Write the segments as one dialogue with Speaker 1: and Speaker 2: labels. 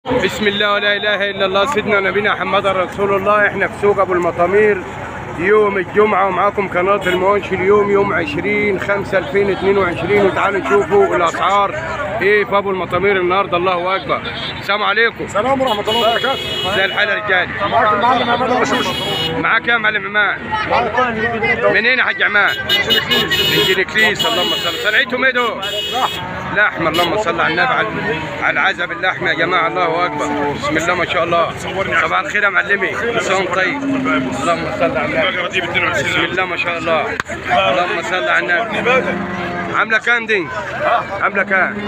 Speaker 1: بسم الله ولا اله الا الله سيدنا نبينا محمد رسول الله احنا في سوق ابو المطامير يوم الجمعة ومعاكم قناة الموانش اليوم يوم 20 5 2022 وتعالوا نشوفوا الأسعار إيه في أبو المطامير النهاردة الله أكبر السلام عليكم
Speaker 2: السلام ورحمة الله وبركاته
Speaker 1: زي الحال يا رجالي
Speaker 2: معاك المعلم عماد الرشوش
Speaker 1: معاك يا معلم عماد منين يا حاج عماد؟ من جنكليس اللهم صل صنعتهم ايه دول؟ لحمة اللهم صل على النبي على على العزب اللحمة يا جماعة الله أكبر بسم الله ما شاء الله صباح الخير يا معلمي كل سنة وأنت طيب اللهم صل على النبي بسم الله ما شاء الله اللهم صل على النبي عاملة كام دي؟ عاملة كام؟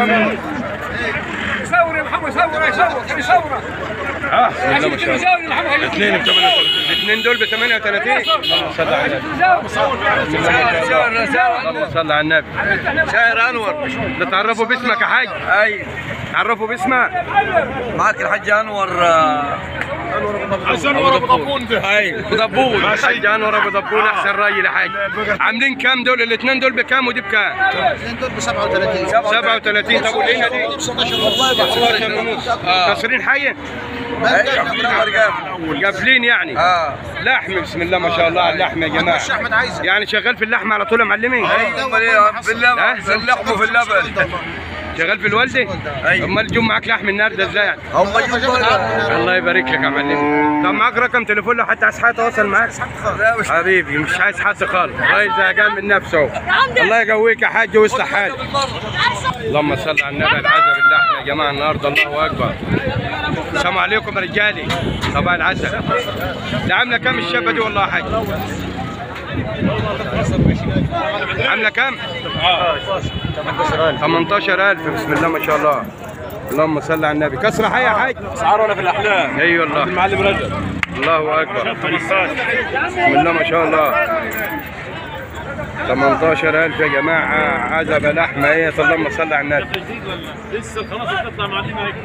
Speaker 3: يصور يا محمد صور يصور كان يصور
Speaker 1: اه بسم الله ما شاء الله
Speaker 3: يصور يا محمد
Speaker 1: اثنين ب 38 الاثنين دول ب 38 اللهم صل على النبي بسم الله ما شاء الله اللهم صل على النبي
Speaker 4: شاعر انور
Speaker 1: نتعرفوا باسمك يا حاج
Speaker 4: اي
Speaker 1: تعرفوا باسمك
Speaker 4: معك الحاج انور آه،
Speaker 2: ابو ضبون ده
Speaker 4: اي ضبون
Speaker 1: حاج انور ابو دبون احسن راجل يا حاج عاملين كام دول الاثنين دول بكام ودي بكام؟
Speaker 2: دول ب 37
Speaker 1: 37 طب والهنا دي 16 ونص كسرين حيه قافلين يعني
Speaker 4: اه
Speaker 1: لحم بسم الله ما شاء الله على اللحم يا جماعه
Speaker 2: احمد عايز
Speaker 1: يعني شغال في اللحم على طول يا معلمين
Speaker 4: امال ايه في اللبن في اللحم وفي اللبن
Speaker 1: شغال في الوالده
Speaker 4: أيوة.
Speaker 1: امال جم معاك لحم النهارده ازاي يعني
Speaker 4: هم يجيبوا
Speaker 1: الله يبارك لك يا معلم طب معاك رقم تليفون لو حتى عايز حد يتواصل معاك
Speaker 4: لا مش
Speaker 1: حبيبي مش عايز حد خالص الله زهقان من نفسه الله يقويك يا حاج ويصلح حالك اللهم صل على النبي العزب اللحم يا جماعه النهارده الله اكبر السلام عليكم يا رجالي صباح العسل ده عامله كام الشابه دي والله يا حاج عامله كام 18000 بسم الله ما شاء الله اللهم صل على النبي كسر حي يا حاج
Speaker 2: اسعار ولا في الاحلام
Speaker 1: اي والله
Speaker 2: المعلم رجب
Speaker 1: الله اكبر بسم الله ما شاء الله 18000 يا جماعة عزب لحمة ايه اللهم صل على النبي
Speaker 2: لسه خلاص بتطلع معلم هيك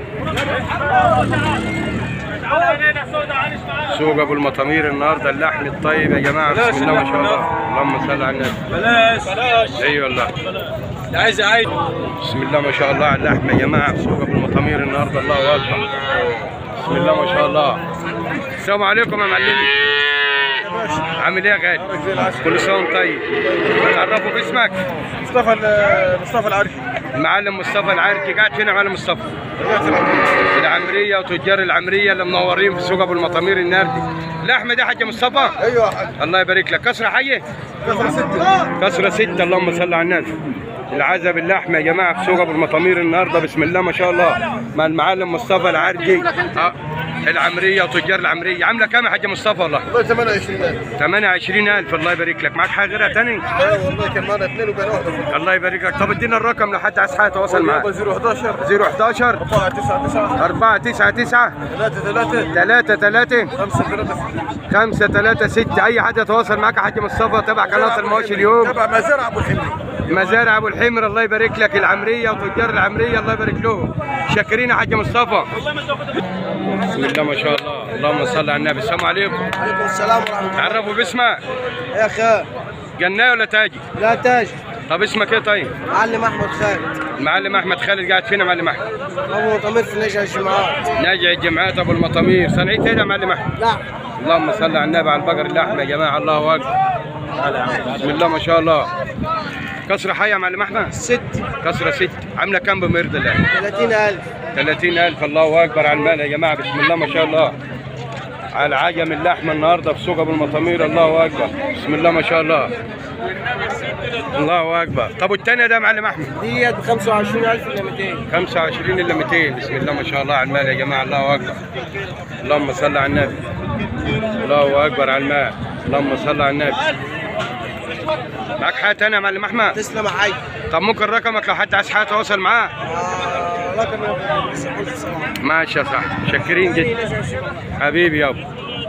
Speaker 1: سوق ابو المطامير النهارده اللحم الطيب يا جماعة بسم الله ما شاء الله اللهم صل على النبي
Speaker 2: بلاش بلاش
Speaker 1: اي والله
Speaker 2: عايز عايز
Speaker 1: بسم الله ما شاء الله على اللحم يا جماعة في سوق ابو المطامير النهارده الله اكبر بسم الله ما شاء الله السلام عليكم يا معلمي عامل ايه يا غالي؟ كل سنة وانت طيب تعرفوا باسمك
Speaker 2: مصطفى مصطفى العرفي
Speaker 1: المعلم مصطفى العاركي قاعد فين يا معلم مصطفى؟ العمرية وتجار العمرية اللي منورين في سوق ابو المطامير النهارده لحمة دي حاجة مصطفى؟
Speaker 2: ايوه يا حاج
Speaker 1: الله يبارك لك كسرة حية؟
Speaker 2: كسر ستة
Speaker 1: كسرة ستة اللهم صل على النبي العزب اللحمة يا جماعة في سوق ابو المطامير النهارده بسم الله ما شاء الله مع المعلم مصطفى العارجي آه، العمرية وتجار العمرية عاملة كام يا حاج مصطفى والله؟
Speaker 2: والله 28000
Speaker 1: 28000 الله يبارك لك معاك حاجة غيرها تاني؟
Speaker 2: ايوه والله كان معنا اثنين وبين واحده
Speaker 1: الله يبارك لك طب ادينا الرقم لو حد عايز حاجة يتواصل معاك
Speaker 2: 011
Speaker 1: 011
Speaker 2: 4 9 9
Speaker 1: 4 9 9
Speaker 2: 3 3
Speaker 1: 3 3
Speaker 2: 5 3
Speaker 1: 5 3 6 اي حد يتواصل معاك يا حاج مصطفى تبع قناه المواشي اليوم
Speaker 2: تبع مزارع ابو الحمري
Speaker 1: مزارع ابو الحمر الله يبارك لك العمريه وتجار العمريه الله يبارك لهم شاكرين يا حاج مصطفى بسم الله ما شاء الله اللهم صل على النبي السلام عليكم
Speaker 2: عليكم السلام ورحمه الله
Speaker 1: تعرفوا باسمك
Speaker 2: يا اخي
Speaker 1: جناي ولا تاجي
Speaker 2: لا تاج
Speaker 1: طب اسمك ايه طيب
Speaker 2: معلم احمد خالد
Speaker 1: المعلم احمد خالد قاعد فين يا معلم احمد
Speaker 2: ابو ضمير في نجع الجماعات
Speaker 1: ناجع الجمعات ابو المطامير صنعت ايه يا معلم احمد
Speaker 2: لا
Speaker 1: اللهم صل على النبي على البقر اللحم يا جماعه الله اكبر بسم الله ما شاء الله كسرة حية يا معلم احمد
Speaker 2: ست
Speaker 1: كسرة ست عاملة كام بمرد الآن
Speaker 2: 30000
Speaker 1: 30000 الله أكبر على المال يا جماعة بسم الله ما شاء الله على عجم اللحمة النهاردة في سوق أبو المطامير الله أكبر بسم الله ما شاء الله الله أكبر طب والتانية ده يا معلم أحمد
Speaker 2: ديت ب 25000 ولا 200
Speaker 1: 25 إلا 200 بسم الله ما شاء الله على المال يا جماعة الله أكبر اللهم صل على النبي الله أكبر على المال اللهم صل على النبي معاك حاجة تانية يا معلم أحمد
Speaker 2: تسلم يا حاج
Speaker 1: طب ممكن رقمك لو حد عايز حاجة يتواصل معاه
Speaker 2: آه، رقم
Speaker 1: ماشي يا صاحبي شاكرين جدا حبيبي يابا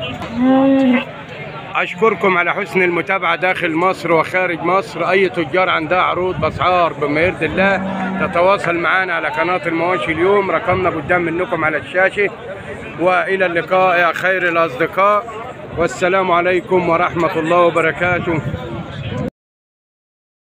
Speaker 1: أشكركم على حسن المتابعة داخل مصر وخارج مصر أي تجار عندها عروض بأسعار بما يرضي الله تتواصل معنا على قناة المواشي اليوم رقمنا قدام منكم على الشاشة وإلى اللقاء يا خير الأصدقاء والسلام عليكم ورحمة الله وبركاته